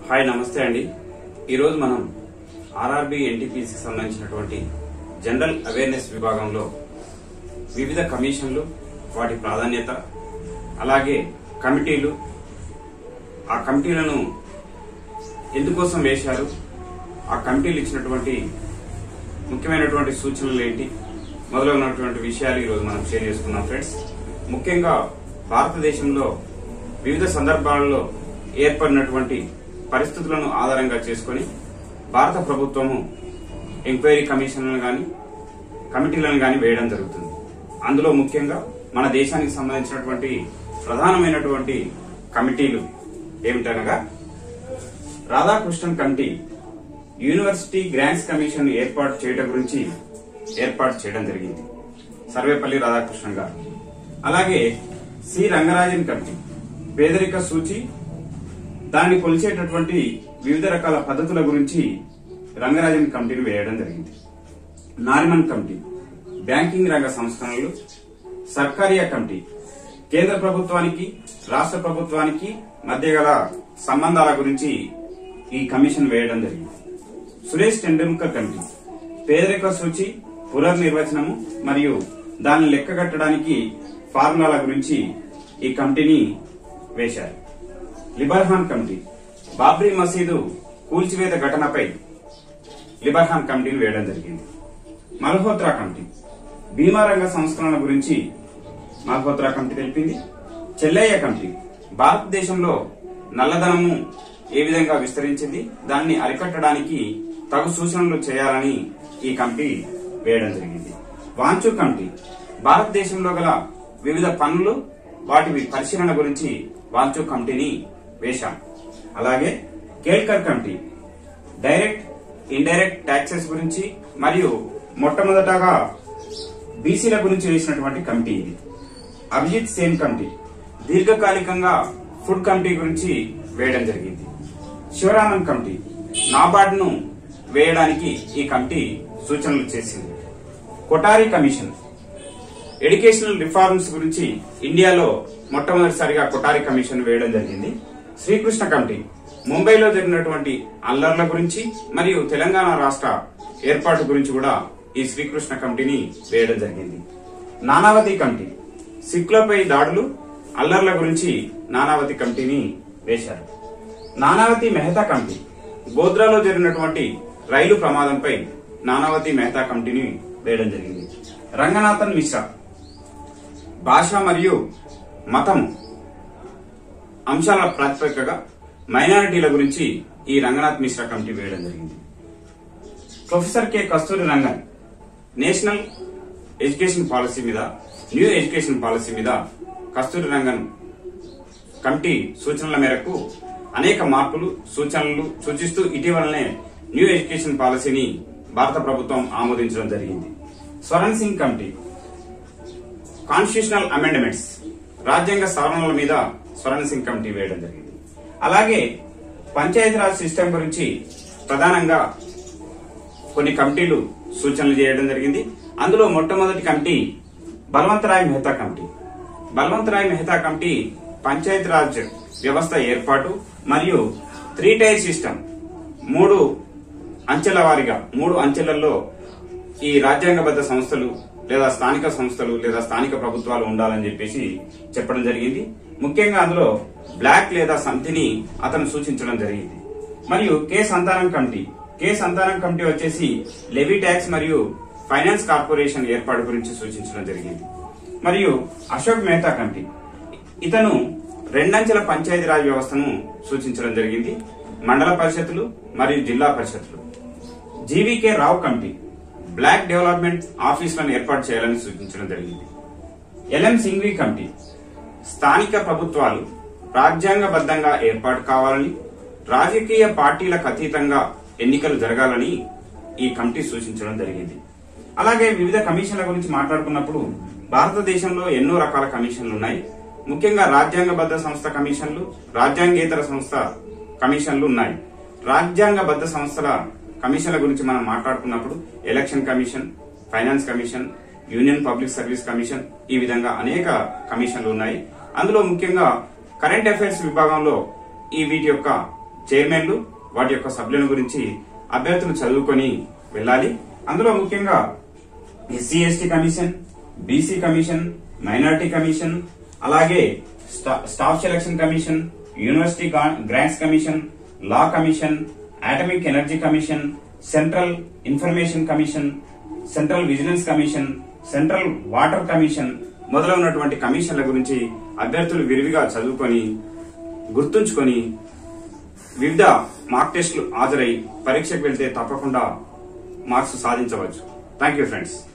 hi నమస్తే అండి ఈరోజు మనం ఆర్ఆర్బి ఎన్టీపీసీకి సంబంధించినటువంటి జనరల్ అవేర్నెస్ విభాగంలో వివిధ కమిషన్లు వాటి ప్రాధాన్యత అలాగే కమిటీలు ఆ కమిటీలను ఎందుకోసం వేశారు ఆ కమిటీలు ఇచ్చినటువంటి ముఖ్యమైనటువంటి సూచనలు ఏంటి మొదలైనటువంటి విషయాలు ఈరోజు మనం షేర్ చేసుకున్నాం ఫ్రెండ్స్ ముఖ్యంగా భారతదేశంలో వివిధ సందర్భాలలో ఏర్పడినటువంటి పరిస్థితులను ఆధారంగా చేసుకొని భారత ప్రభుత్వము ఎంక్వైరీ కమిషన్లను గాని కమిటీలను గాని వేయడం జరుగుతుంది అందులో ముఖ్యంగా మన దేశానికి సంబంధించినటువంటి ప్రధానమైనటువంటి కమిటీలు ఏమిటనగా Radhakrishnan committee university grants commission ఏర్పాటు చేయడం గురించి ఏర్పాటు చేయడం జరిగింది సర్వేపల్లి రాధాకృష్ణన్ గారు అలాగే సి రంగరాజన్ కమిటీ పేదరిక సూచి దాన్ని కొలిచేటటువంటి వివిధ రకాల పద్ధతుల గురించి రంగరాజన్ కమిటీని వేయడం జరిగింది నారిమన్ కమిటీ బ్యాంకింగ్ రంగ సంస్కరణలు సర్కారియా కమిటీ కేంద్ర ప్రభుత్వానికి రాష్ట్ర ప్రభుత్వానికి మధ్య గల సంబంధాల గురించి ఈ కమిషన్ వేయడం జరిగింది సురేష్ టెండూల్కర్ కమిటీ పేదరిక సూచి పునర్నిర్వచనము మరియు దాన్ని లెక్కగట్టడానికి ఫార్ములాల గురించి ఈ కమిటీని వేశారు లిబర్హాన్ కమిటీ బాబ్రీ మసీదు కూల్చివేత ఘటనపై లిబర్హాన్ కమిటీని వేయడం జరిగింది మల్హోత్రా కమిటీ బీమా రంగ సంస్కరణ గురించి మల్హోత్రా కమిటీ తెలిపింది చెల్లయ్య కమిటీ భారతదేశంలో నల్లధనము ఏ విధంగా విస్తరించింది దాన్ని అరికట్టడానికి తగు సూచనలు చేయాలని ఈ కమిటీ వేయడం జరిగింది వాంచు కమిటీ భారతదేశంలో గల వివిధ పన్నులు వాటి పరిశీలన గురించి వాంచు కమిటీని వేశాం అలాగే Kelkar committee direct indirect taxes గురించి మరియు మొట్టమొదటగా బీసీల గురించి వేసినటువంటి కమిటీ ఇది అభిజిత్ సేన్ కమిటీ దీర్ఘకాలికంగా ఫుడ్ కమిటీ గురించి వేయడం జరిగింది శివరామన్ కమిటీ నాబార్డ్ ను వేయడానికి ఈ కమిటీ సూచనలు చేసింది కొటారి కమిషన్ ఎడ్యుకేషనల్ రిఫార్మ్స్ గురించి ఇండియాలో మొట్టమొదటిసారిగా కొటారి కమిషన్ వేయడం జరిగింది శ్రీకృష్ణ కమిటీ ముంబైలో జరిగినటువంటి అల్లర్ల గురించి మరియు తెలంగాణ రాష్ట్ర ఏర్పాటు గురించి కూడా ఈ శ్రీకృష్ణ కమిటీని వేయడం జరిగింది నానావతి కమిటీ సిక్కులపై దాడులు అల్లర్ల గురించి నానావతి కమిటీని వేశారు నానావతి మెహతా కమిటీ గోద్రాలో జరిగినటువంటి రైలు ప్రమాదంపై నానావతి మెహతా కమిటీని వేయడం జరిగింది రంగనాథన్ మిశ్రా భాష మరియు మతం అంశాల ప్రాతిపదికగా మైనారిటీల గురించి ఈ రంగనాథ్ మిశ్రా కమిటీ వేయడం జరిగింది professor K Kasturi Rangan national education policy మీద న్యూ ఎడ్యుకేషన్ పాలసీ మీద కస్తూరి రంగన్ కమిటీ సూచనల మేరకు అనేక మార్పులు సూచనలు సూచిస్తూ ఇటీవలనే న్యూ ఎడ్యుకేషన్ పాలసీని భారత ప్రభుత్వం ఆమోదించడం జరిగింది Swaran Singh committee constitutional amendments రాజ్యాంగ సవరణల మీద స్వరణ్ సింగ్ కమిటీ వేయడం జరిగింది అలాగే పంచాయతీరాజ్ సిస్టమ్ గురించి ప్రధానంగా కొన్ని కమిటీలు సూచనలు చేయడం జరిగింది అందులో మొట్టమొదటి committee Balwantrai Mehta committee Balwantrai Mehta committee Panchayati Raj వ్యవస్థ ఏర్పాటు మరియు త్రీ టైర్ సిస్టమ్ మూడు అంచెల వారీగా మూడు అంచెలలో ఈ రాజ్యాంగబద్ధ సంస్థలు లేదా స్థానిక సంస్థలు లేదా స్థానిక ప్రభుత్వాలు ఉండాలని చెప్పేసి చెప్పడం జరిగింది ముఖ్యంగా అందులో బ్లాక్ లేదా సంతిని అతను సూచించడం జరిగింది మరియు K Santhanam committee K Santhanam committee వచ్చేసి లెవీ ట్యాక్స్ మరియు ఫైనాన్స్ కార్పొరేషన్ ఏర్పాటు గురించి సూచించడం జరిగింది మరియు అశోక్ మెహతా కమిటీ ఇతను రెండంచెల పంచాయతీరాజ్ వ్యవస్థను సూచించడం జరిగింది మండల పరిషత్తులు మరియు జిల్లా పరిషత్తులు GVK Rao committee block development ఆఫీసులను ఏర్పాటు చేయాలని సూచించడం జరిగింది ఎల్ఎం సింఘ్వి కమిటీ స్థానిక ప్రభుత్వాలు రాజ్యాంగబద్ధంగా ఏర్పాటు కావాలని రాజకీయ పార్టీలకు అతీతంగా ఎన్నికలు జరగాలని ఈ కమిటీ సూచించడం జరిగింది అలాగే వివిధ కమిషన్ల గురించి మాట్లాడుకున్నప్పుడు భారతదేశంలో ఎన్నో రకాల కమిషన్లు ఉన్నాయి ముఖ్యంగా రాజ్యాంగబద్ధ సంస్థ కమిషన్లు రాజ్యాంగేతర సంస్థ కమిషన్లు ఉన్నాయి రాజ్యాంగబద్ధ సంస్థల కమిషన్ల గురించి మనం మాట్లాడుకున్నప్పుడు election commission finance commission union public service commission ఈ విధంగా అనేక కమిషన్లు ఉన్నాయి అందులో ముఖ్యంగా కరెంట్ అఫైర్స్ విభాగంలో ఈ వీటి యొక్క చైర్మన్లు వాటి యొక్క సభ్యుల గురించి అభ్యర్థులు చదువుకొని వెళ్ళాలి అందులో ముఖ్యంగా SC ST commission BC commission minority commission అలాగే స్టా- స్టాఫ్ సెలక్షన్ కమిషన్ యూనివర్సిటీ గా- grants commission law commission atomic energy commission central information commission central vigilance commission central water commission మొదలైనటువంటి కమిషన్ల గురించి అభ్యర్థులు విరివిగా చదువుకొని గుర్తుంచుకొని వివిధ మార్క్ టెస్టులు హాజరై పరీక్షకు వెళ్తే తప్పకుండా మార్క్స్ సాధించవచ్చు థ్యాంక్ యూ ఫ్రెండ్స్